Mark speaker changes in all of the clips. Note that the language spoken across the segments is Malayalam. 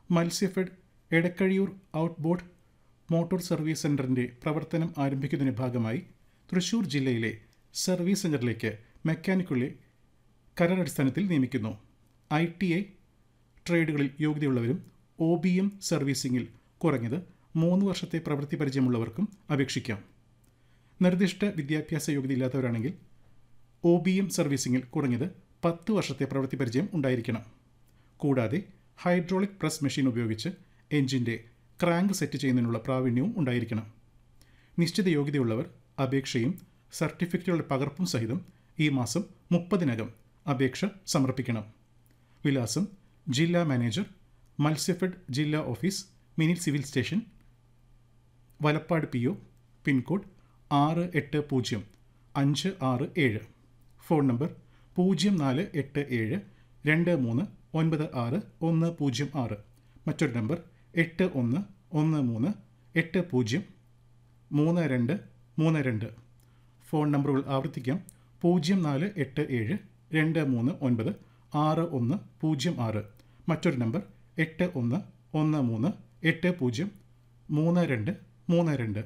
Speaker 1: Matsyafed Edakkazhiyur outboard motor service സെന്ററിന്റെ പ്രവർത്തനം ആരംഭിക്കുന്നതിന് ഭാഗമായി തൃശൂർ ജില്ലയിലെ സർവീസ് സെന്ററിലേക്ക് മെക്കാനിക്കുകളെ കരാറടിസ്ഥാനത്തിൽ നിയമിക്കുന്നു ഐ ടി ഐ ട്രേഡുകളിൽ യോഗ്യതയുള്ളവരും ഒ ബി എം സർവീസിംഗിൽ കുറഞ്ഞത് മൂന്ന് വർഷത്തെ പ്രവൃത്തി പരിചയമുള്ളവർക്കും അപേക്ഷിക്കാം നിർദ്ദിഷ്ട വിദ്യാഭ്യാസ യോഗ്യതയില്ലാത്തവരാണെങ്കിൽ ഒ ബി എം സർവീസിംഗിൽ കുറഞ്ഞത് പത്ത് വർഷത്തെ പ്രവൃത്തി പരിചയം ഉണ്ടായിരിക്കണം കൂടാതെ ഹൈഡ്രോളിക് പ്രസ് മെഷീൻ ഉപയോഗിച്ച് എഞ്ചിൻ്റെ ക്രാങ്ക് സെറ്റ് ചെയ്യുന്നതിനുള്ള പ്രാവീണ്യവും ഉണ്ടായിരിക്കണം നിശ്ചിത യോഗ്യതയുള്ളവർ അപേക്ഷയും സർട്ടിഫിക്കറ്റുകളുടെ പകർപ്പും സഹിതം ഈ മാസം മുപ്പതിനകം അപേക്ഷ സമർപ്പിക്കണം വിലാസം ജില്ലാ മാനേജർ മത്സ്യഫെഡ് ജില്ലാ office mini civil station Valappad P O pin code ആറ് എട്ട് പൂജ്യം അഞ്ച് ആറ് ഏഴ് ഫോൺ നമ്പർ പൂജ്യം നാല് എട്ട് ഏഴ് രണ്ട് മൂന്ന് ഒൻപത് ആറ് ഒന്ന് പൂജ്യം ആറ് മറ്റൊരു നമ്പർ എട്ട് ഒന്ന് ഒന്ന് മൂന്ന് എട്ട് പൂജ്യം മൂന്ന് രണ്ട് മൂന്ന് രണ്ട് ഫോൺ നമ്പറുകൾ ആവർത്തിക്കാം പൂജ്യം നാല് എട്ട് ഏഴ് രണ്ട് മൂന്ന് ഒൻപത് ആറ് ഒന്ന് പൂജ്യം ആറ് മറ്റൊരു നമ്പർ എട്ട് ഒന്ന് ഒന്ന് മൂന്ന് എട്ട് പൂജ്യം മൂന്ന് രണ്ട് മൂന്ന് രണ്ട്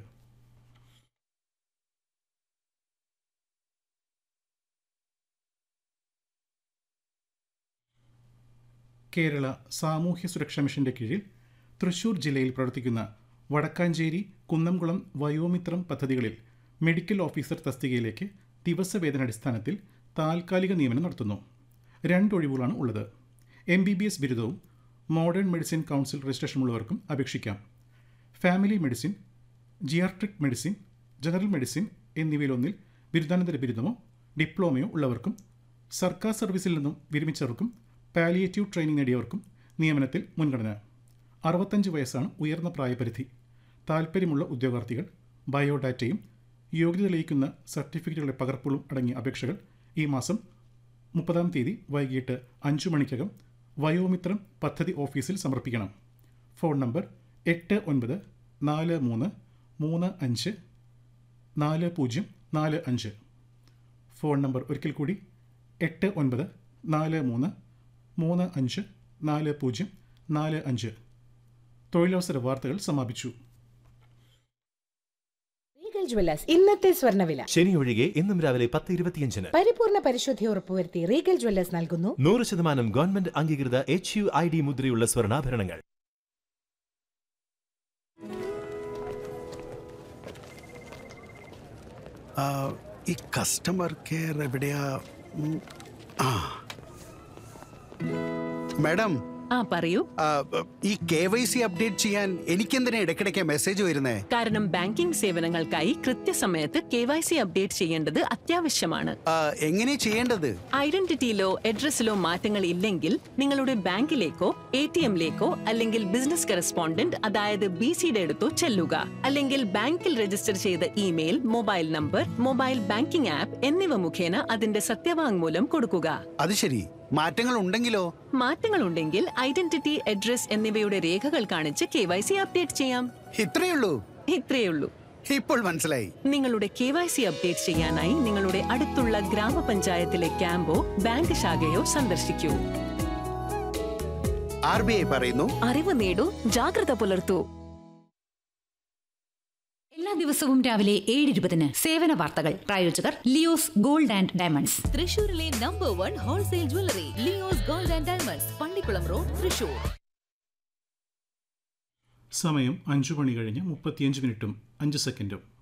Speaker 1: കേരള സാമൂഹ്യ സുരക്ഷാ മിഷന്റെ കീഴിൽ തൃശൂർ ജില്ലയിൽ പ്രവർത്തിക്കുന്ന വടക്കാഞ്ചേരി കുന്നംകുളം വയോമിത്രം പദ്ധതികളിൽ മെഡിക്കൽ ഓഫീസർ തസ്തികയിലേക്ക് ദിവസവേതനാടിസ്ഥാനത്തിൽ താൽക്കാലിക നിയമനം നടത്തുന്നു രണ്ടൊഴിവുകളാണ് ഉള്ളത് എം ബി ബി എസ് ബിരുദവും മോഡേൺ മെഡിസിൻ കൗൺസിൽ രജിസ്ട്രേഷനുള്ളവർക്കും അപേക്ഷിക്കാം family medicine geriatric medicine general medicine എന്നിവയിലൊന്നിൽ ബിരുദാനന്തര ബിരുദമോ ഡിപ്ലോമയോ ഉള്ളവർക്കും സർക്കാർ സർവീസിൽ നിന്നും വിരമിച്ചവർക്കും പാലിയേറ്റീവ് ട്രെയിനിങ് നേടിയവർക്കും നിയമനത്തിൽ മുൻഗണന അറുപത്തഞ്ച് വയസ്സാണ് ഉയർന്ന പ്രായപരിധി താൽപ്പര്യമുള്ള ഉദ്യോഗാർത്ഥികൾ ബയോഡാറ്റയും യോഗ്യത തെളിയിക്കുന്ന സർട്ടിഫിക്കറ്റുകളുടെ പകർപ്പുകളും അടങ്ങിയ അപേക്ഷകൾ ഈ മാസം മുപ്പതാം തീയതി വൈകിട്ട് അഞ്ചു മണിക്കകം വയോമിത്രം പദ്ധതി ഓഫീസിൽ സമർപ്പിക്കണം ഫോൺ നമ്പർ എട്ട് ഒൻപത് നാല് മൂന്ന് മൂന്ന് അഞ്ച് നാല് പൂജ്യം നാല് അഞ്ച് ഫോൺ നമ്പർ ഒരിക്കൽ കൂടി എട്ട് ഒൻപത് നാല് മൂന്ന് മൂന്ന് അഞ്ച് നാല് പൂജ്യം നാല് അഞ്ച് തൊഴിലവസര വാർത്തകൾ സമാപിച്ചു
Speaker 2: റീഗൽ ജ്വല്ലേഴ്സ് ഇന്നത്തെ സ്വർണ്ണവില
Speaker 3: ശനി ഒഴികെ ഇന്നും രാവിലെ പത്ത് ഇരുപത്തിയഞ്ചിന്
Speaker 2: പരിപൂർണ പരിശുദ്ധി ഉറപ്പുവരുത്തി റീഗൽ ജ്വല്ലേഴ്സ് നൽകുന്നു
Speaker 3: നൂറ് ശതമാനം ഗവൺമെന്റ് അംഗീകൃത എച്ച് യു ഐ ഡി മുദ്രയുള്ള സ്വർണ്ണാഭരണങ്ങൾ
Speaker 4: ആ, ഈ കസ്റ്റമർ കെയർ എവിടെയാ ഉം, ആ മാഡം
Speaker 5: ആ പറയൂ
Speaker 4: ആ, ഈ കെ വൈ സി അപ്ഡേറ്റ് ചെയ്യാൻ എനിക്കെന്തിനാ ഇടയ്ക്കിടയ്ക്ക് മെസ്സേജ് വരുന്നേ
Speaker 5: കാരണം ബാങ്കിംഗ് സേവനങ്ങൾക്കായി കൃത്യസമയത്ത് കെ വൈ സി അപ്ഡേറ്റ് ചെയ്യേണ്ടത് അത്യാവശ്യമാണ്
Speaker 4: ആ, എങ്ങനെ ചെയ്യേണ്ടത്
Speaker 5: ഐഡന്റിറ്റിയിലോ അഡ്രസ്സിലോ മാറ്റങ്ങൾ ഇല്ലെങ്കിൽ നിങ്ങളുടെ ബാങ്കിലേക്കോ എ ടി എമ്മിലേക്കോ അല്ലെങ്കിൽ ബിസിനസ് കറസ്പോണ്ടന്റ് അതായത് ബി സിയുടെ അടുത്തോ ചെല്ലുക അല്ലെങ്കിൽ ബാങ്കിൽ രജിസ്റ്റർ ചെയ്ത email mobile number mobile banking app എന്നിവ മുഖേന അതിന്റെ സത്യവാങ്മൂലം കൊടുക്കുക
Speaker 4: അത് ശരി മാറ്റങ്ങൾ ഉണ്ടെങ്കിലോ
Speaker 5: മാറ്റങ്ങൾ ഉണ്ടെങ്കിൽ ഐഡന്റിറ്റി അഡ്രസ് എന്നിവയുടെ രേഖകൾ കാണിച്ച് കെ വൈ സി അപ്ഡേറ്റ് ചെയ്യാം
Speaker 4: ഇത്രയുള്ളൂ
Speaker 5: ഇത്രയുള്ളൂ
Speaker 4: ഇപ്പോൾ മനസ്സിലായി
Speaker 5: നിങ്ങളുടെ കെ വൈ സി അപ്ഡേറ്റ് ചെയ്യാനായി നിങ്ങളുടെ അടുത്തുള്ള ഗ്രാമപഞ്ചായത്തിലെ ക്യാമ്പോ ബാങ്ക് ശാഖയോ സന്ദർശിക്കൂ
Speaker 4: ആർ ബി ഐ പറയുന്നു
Speaker 6: അറിവ് നേടൂ ജാഗ്രത പുലർത്തൂ എല്ലാ ദിവസവും രാവിലെ ഏഴ് ഇരുപതിന് സേവന വാർത്തകൾ പ്രായോജകർ ലിയോസ് ഗോൾഡ് ആൻഡ് ഡയമണ്ട്സ്
Speaker 7: തൃശൂരിലെ number one wholesale jewellery Leo's gold and diamonds Pallikkulam road Thrissur
Speaker 1: സമയം അഞ്ചു മണി കഴിഞ്ഞ് മുപ്പത്തിയഞ്ച് മിനിറ്റും അഞ്ച് സെക്കൻഡും